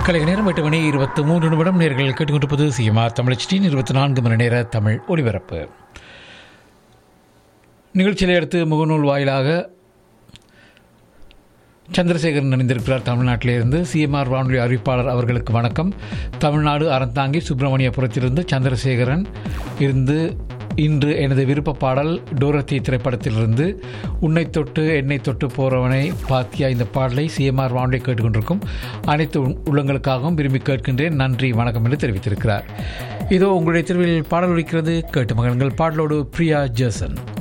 கலை நேரம் எட்டு மணி இருபத்தி மூன்று நிமிடம் நேர்கள் கேட்டுக்கொண்டிருப்பது சிஎம்ஆர் தமிழச்சியின் இருபத்தி நான்கு மணி நேர தமிழ் ஒலிபரப்பு நிகழ்ச்சியை அடுத்து முகநூல் வாயிலாக சந்திரசேகரன் இணைந்திருக்கிறார் தமிழ்நாட்டிலிருந்து சிஎம்ஆர் வானொலி அறிவிப்பாளர் அவர்களுக்கு வணக்கம் தமிழ்நாடு அறந்தாங்கி சுப்பிரமணியபுரத்திலிருந்து சந்திரசேகரன் இருந்து இன்று எனது விருப்ப பாடல் டோரத்தி திரைப்படத்திலிருந்து உன்னை தொட்டு என்னை தொட்டு போறவனை பாத்தியா இந்த பாடலை சிஎம்ஆர் வானொலி கேட்டுக்கொண்டிருக்கும் அனைத்து உள்- உள்ளங்களுக்காகவும் விரும்பி கேட்கின்றேன் நன்றி வணக்கம் என்று தெரிவித்திருக்கிறார் இதோ உங்களுடைய தெருவில் பாடல் ஒலிக்கிறது கேட்டு மகன்கள் பாடலோடு பிரியா ஜேசன்